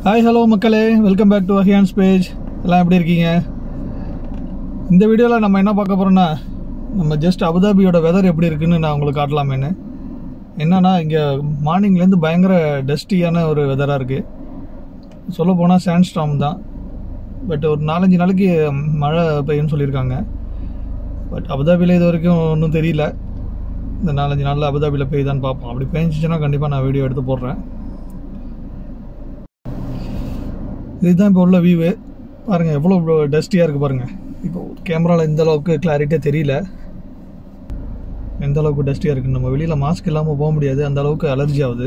hi hello மக்களே welcome back to அஹியான்ஸ் page எல்லாம் எப்படி இருக்கீங்க இந்த வீடியோவில் நம்ம என்ன பார்க்க போகிறோம்னா நம்ம ஜஸ்ட் அபுதாபியோட வெதர் எப்படி இருக்குன்னு நான் உங்களுக்கு காட்டலாமேன்னு என்னன்னா இங்கே மார்னிங்லேருந்து பயங்கர டஸ்டியான ஒரு வெதராக இருக்குது சொல்ல போனால் சாண்ட் ஸ்டாம் தான் பட் ஒரு நாலஞ்சு நாளைக்கு மழை பெய்யும்னு சொல்லியிருக்காங்க பட் அபுதாபியில் இது வரைக்கும் ஒன்றும் தெரியல இந்த நாலஞ்சு நாளில் அபுதாபியில் பெய்யுதான்னு பார்ப்போம் அப்படி பெஞ்சிச்சுன்னா கண்டிப்பாக நான் வீடியோ எடுத்து போடுறேன் இதுதான் இப்போ உள்ள வியூவு பாருங்கள் எவ்வளோ டஸ்டியாக இருக்குது பாருங்கள் இப்போ கேமராவில் இந்த அளவுக்கு கிளாரிட்டியாக தெரியல எந்த அளவுக்கு டஸ்டியாக இருக்குது நம்ம வெளியில் மாஸ்க் இல்லாமல் போக முடியாது அந்த அளவுக்கு அலர்ஜி ஆகுது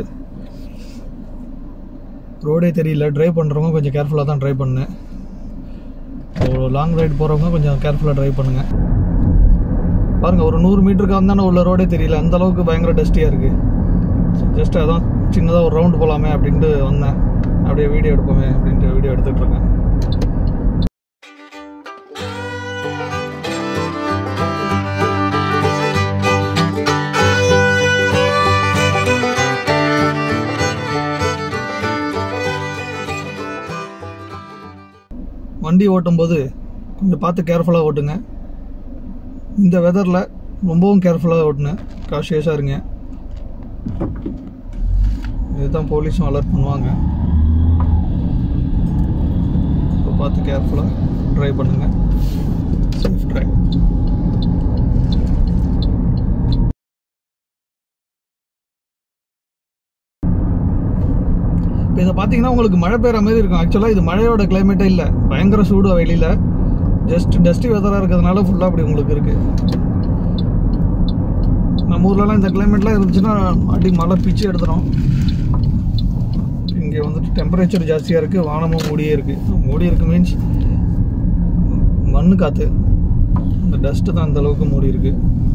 ரோடே தெரியல ட்ரைவ் பண்ணுறவங்க கொஞ்சம் கேர்ஃபுல்லாக தான் ட்ரைவ் பண்ணு லாங் ரைடு போகிறவங்க கொஞ்சம் கேர்ஃபுல்லாக ட்ரைவ் பண்ணுங்கள் பாருங்கள் ஒரு நூறு மீட்டருக்கு வந்தானே உள்ள ரோடே தெரியல அந்த அளவுக்கு பயங்கர டஸ்டியாக இருக்குது ஸோ ஜஸ்ட் அதான் சின்னதாக ஒரு ரவுண்டு போகலாமே அப்படின்ட்டு வந்தேன் அப்படியே வீடியோ எடுப்போமே அப்படின்ட்டு வீடியோ எடுத்துகிட்டு இருக்கேன் வண்டி ஓட்டும்போது கொஞ்சம் பார்த்து கேர்ஃபுல்லாக ஓட்டுங்க இந்த வெதரில் ரொம்பவும் கேர்ஃபுல்லாக ஓட்டுங்க காஷியஸாக இருங்க இதுதான் போலீஸும் அலர்ட் பண்ணுவாங்க ஸோ பார்த்து கேர்ஃபுல்லாக ட்ரைவ் பண்ணுங்கள் சேஃப் ட்ரைவ் இப்போ இதை பார்த்தீங்கன்னா உங்களுக்கு மழை பெய்கிற மாதிரி இருக்கும் ஆக்சுவலாக இது மழையோட கிளைமேட்டே இல்லை பயங்கர சூடு வெளியில் ஜஸ்ட் டஸ்டி வெதராக இருக்கிறதுனால ஃபுல்லாக அப்படி உங்களுக்கு இருக்குது நம்ம ஊர்லலாம் இந்த கிளைமேட்லாம் இருந்துச்சுன்னா அடி மழை பிச்சு எடுத்துரும் இங்கே வந்துட்டு டெம்பரேச்சர் ஜாஸ்தியாக இருக்குது வானமும் மூடியே இருக்குது மூடி இருக்கு மீன்ஸ் மண்ணு காற்று இந்த டஸ்ட்டு தான் அந்த அளவுக்கு மூடி இருக்கு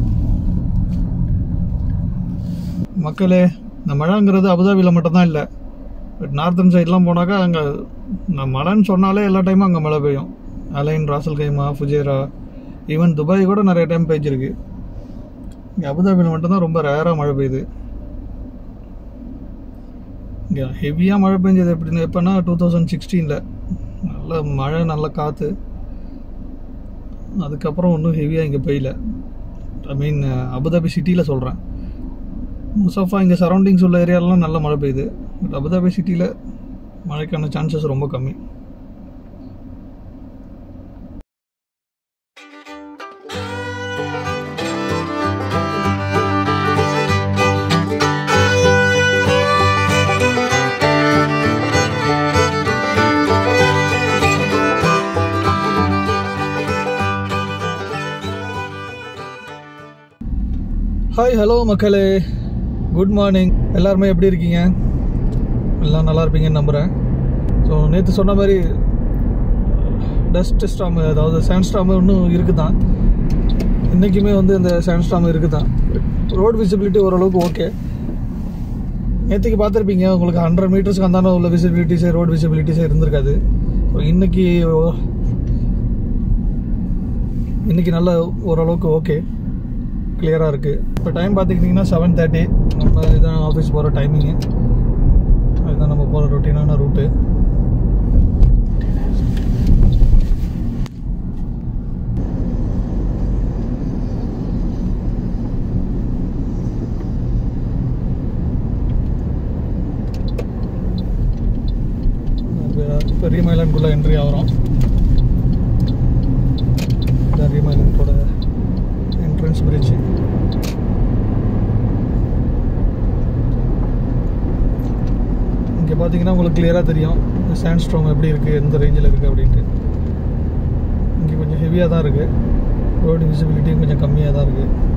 மக்களே இந்த மழைங்கிறது அபுதாபியில் மட்டும்தான் இல்லை பட் நார்த்தன் சைட்லாம் போனாக்கா அங்கே நான் மழைன்னு சொன்னாலே எல்லா டைமும் அங்கே மழை பெய்யும் Al Ain Ras al Khaimah Fujairah even Dubai கூட நிறைய டைம் பெய்ஞ்சிருக்கு இங்கே அபுதாபியில் மட்டும்தான் ரொம்ப ரேராக மழை பெய்யுது இங்கே ஹெவியாக மழை பெஞ்சது எப்படின்னு எப்போனா டூ தௌசண்ட் சிக்ஸ்டீனில் நல்ல மழை நல்ல காற்று அதுக்கப்புறம் ஒன்றும் ஹெவியாக இங்கே பெய்யல ஐ மீன் அபுதாபி சிட்டியில் சொல்கிறேன் முசஃபா இங்கே சரௌண்டிங்ஸ் உள்ள ஏரியாலலாம் நல்ல மழை பெய்யுது பட் அபுதாபி சிட்டியில் மழைக்கான சான்சஸ் ரொம்ப கம்மி ஹாய் ஹலோ மக்களே குட் மார்னிங் எல்லாருமே எப்படி இருக்கீங்க எல்லாம் நல்லா இருப்பீங்கன்னு நம்புகிறேன் ஸோ நேற்று சொன்ன மாதிரி டஸ்ட் ஸ்டாம் அதாவது சேண்ட் ஸ்டாம் இன்னும் இருக்குது தான் இன்றைக்குமே வந்து இந்த சேண்ட் ஸ்டாம் இருக்குது தான் ரோட் விசிபிலிட்டி ஓரளவுக்கு ஓகே நேற்றுக்கு பார்த்துருப்பீங்க உங்களுக்கு ஹண்ட்ரட் மீட்டர்ஸ்க்கு அந்தான உள்ள விசிபிலிட்டிஸே ரோட் விசிபிலிட்டிஸே இருந்திருக்காது ஸோ இன்றைக்கி இன்றைக்கி நல்ல ஓரளவுக்கு ஓகே கிளியராக இருக்குது இப்போ டைம் பார்த்துக்கிட்டிங்கன்னா செவன் தேர்ட்டி நம்ம இதான் ஆஃபீஸ் போகிற டைமிங்கு அதுதான் நம்ம போகிற ரொட்டீனான ரூட்டு இப்போ ரீமைலன்குள்ளே என்ட்ரி ஆகிறோம் ரீமைலன்கோட என்ட்ரன்ஸ் பிரிட்ஜ் இங்கே பார்த்தீங்கன்னா உங்களுக்கு கிளியராக தெரியும் இந்த சாண்ட் ஸ்ட்ரோம் எப்படி இருக்குது எந்த ரேஞ்சில் இருக்குது அப்படின்ட்டு இங்கே கொஞ்சம் ஹெவியாக தான் இருக்குது ரோடு விசிபிலிட்டியும் கொஞ்சம் கம்மியாக தான் இருக்குது